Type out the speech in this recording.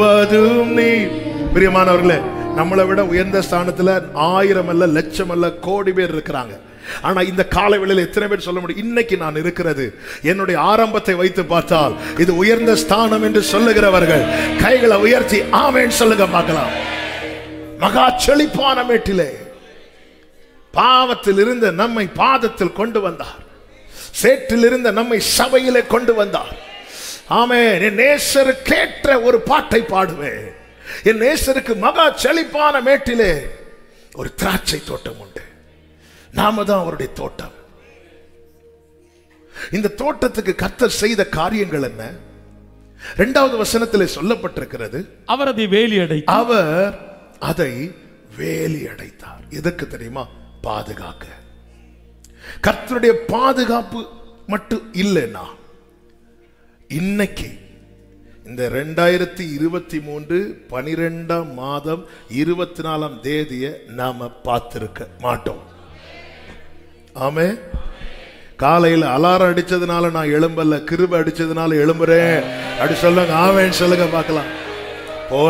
அதுவும் நீ பிரியமானவர்களே நம்மளை விட உயர்ந்த ஸ்தானத்துல ஆயிரம் அல்ல லட்சம் அல்ல கோடி பேர் இருக்கிறாங்க ஆனா இந்த கால வேளையில எத்தனை பேர் சொல்ல முடியும் இன்னைக்கு நான் இருக்கிறது என்னுடைய ஆரம்பத்தை வைத்து பார்த்தால் இது உயர்ந்த ஸ்தானம் என்று சொல்லுகிறவர்கள் கைகளை உயர்த்தி ஆமேன் சொல்லுங்க பார்க்கலாம் மகா செழிப்பான மேட்டிலே பாவத்தில் இருந்த நம்மை பாதத்தில் கொண்டு வந்தார் சேற்றில் இருந்த நம்மை சபையிலே கொண்டு வந்தார் ஆமே என் நேசருக்கேற்ற ஒரு பாட்டை பாடுவேன் என் நேசருக்கு மகா செழிப்பான மேட்டிலே ஒரு திராட்சை தோட்டம் உண்டு நாம தான் அவருடைய தோட்டம் இந்த தோட்டத்துக்கு கர்த்தர் செய்த காரியங்கள் என்ன இரண்டாவது வசனத்திலே சொல்லப்பட்டிருக்கிறது அவர் அதை வேலி அடை அவர் அதை வேலி அடைத்தார் எதற்கு தெரியுமா பாதுகாக்க கர்த்தருடைய பாதுகாப்பு மட்டும் இல்லைன்னா இன்னைக்கு இந்த ரெண்டாயிரத்தி இருபத்தி மூன்று பனிரெண்டாம் மாதம் இருபத்தி நாலாம் தேதியை நாம பார்த்திருக்க மாட்டோம் ஆமே காலையில் அலாரம் அடிச்சதுனால நான் எழும்பல கிருப அடிச்சதுனால எழும்புறேன் அப்படி சொல்லுங்க ஆமேன்னு சொல்லுங்க பார்க்கலாம்